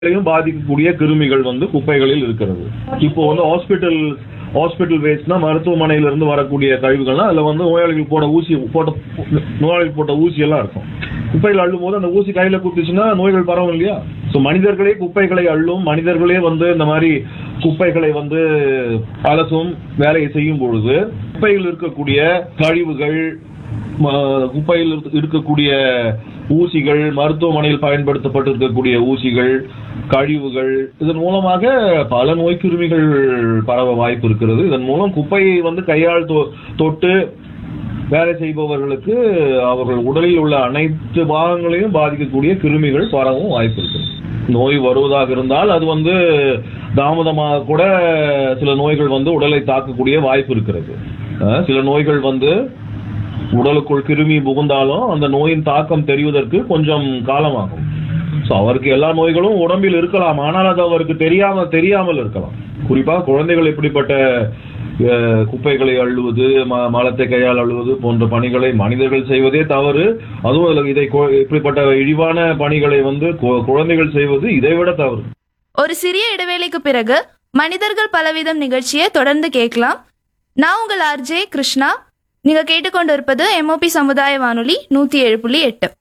யும் பாதிக்கக்கூடிய கிருமிகள் வந்து குப்பைகளில் இருக்கிறது இப்போ வந்து ஹாஸ்பிட்டல் ஹாஸ்பிட்டல் வேஸ்ட்னா மருத்துவமனையில இருந்து வரக்கூடிய கழிவுகள்லாம் அதுல வந்து நோயாளிகள் போட ஊசி போட்ட நோயாளிகள் போட்ட ஊசி எல்லாம் இருக்கும் குப்பைகள் அள்ளும் போது அந்த ஊசி கையில குத்திச்சுன்னா நோய்கள் பரவும் இல்லையா ஸோ மனிதர்களே குப்பைகளை அள்ளும் மனிதர்களே வந்து இந்த மாதிரி குப்பைகளை வந்து அலசும் வேலையை செய்யும் பொழுது குப்பையில் இருக்கக்கூடிய கழிவுகள் ம- குப்பையில் இருக்க- இருக்கக்கூடிய ஊசிகள் மருத்துவமனையில் பயன்படுத்தப்பட்டிருக்கக்கூடிய ஊசிகள் கழிவுகள் இதன் மூலமாக பல நோய்க்கிருமிகள் பரவ வாய்ப்பு இருக்கிறது இதன் மூலம் குப்பையை வந்து கையால் தொ- தொட்டு வேலை செய்பவர்களுக்கு அவர்கள் உடலில் உள்ள அனைத்து பாகங்களையும் பாதிக்கக்கூடிய கிருமிகள் பரவும் வாய்ப்பு இருக்கு நோய் வருவதாக இருந்தால் அது வந்து தாமதமாக கூட சில நோய்கள் வந்து உடலை தாக்கக்கூடிய வாய்ப்பு இருக்கிறது அஹ் சில நோய்கள் வந்து உடலுக்குள் கிருமி புகுந்தாலும் அந்த நோயின் தாக்கம் தெரிவதற்கு கொஞ்சம் காலமாகும் ஸோ அவருக்கு எல்லா நோய்களும் உடம்பில் இருக்கலாம் ஆனால் அது அவருக்கு தெரியாம தெரியாமல் இருக்கலாம் குறிப்பாக குழந்தைகள் இப்படிப்பட்ட அஹ், குப்பைகளை அள்ளுவது ம- மலத்தை கையால் அள்ளுவது போன்ற பணிகளை மனிதர்கள் செய்வதே தவறு அதுவும் அதுல இதை கு- இப்படிப்பட்ட இழிவான பணிகளை வந்து கு- குழந்தைகள் செய்வது இதைவிட தவறு ஒரு சிறிய இடைவேளைக்கு பிறகு மனிதர்கள் பலவிதம் நிகழ்ச்சியை தொடர்ந்து கேட்கலாம் நான் உங்கள் ஆர்ஜே கிருஷ்ணா நீங்க கேட்டுக்கொண்டிருப்பது எம்ஓபி சமுதாய வானொலி நூத்தி ஏழு புள்ளி எட்டு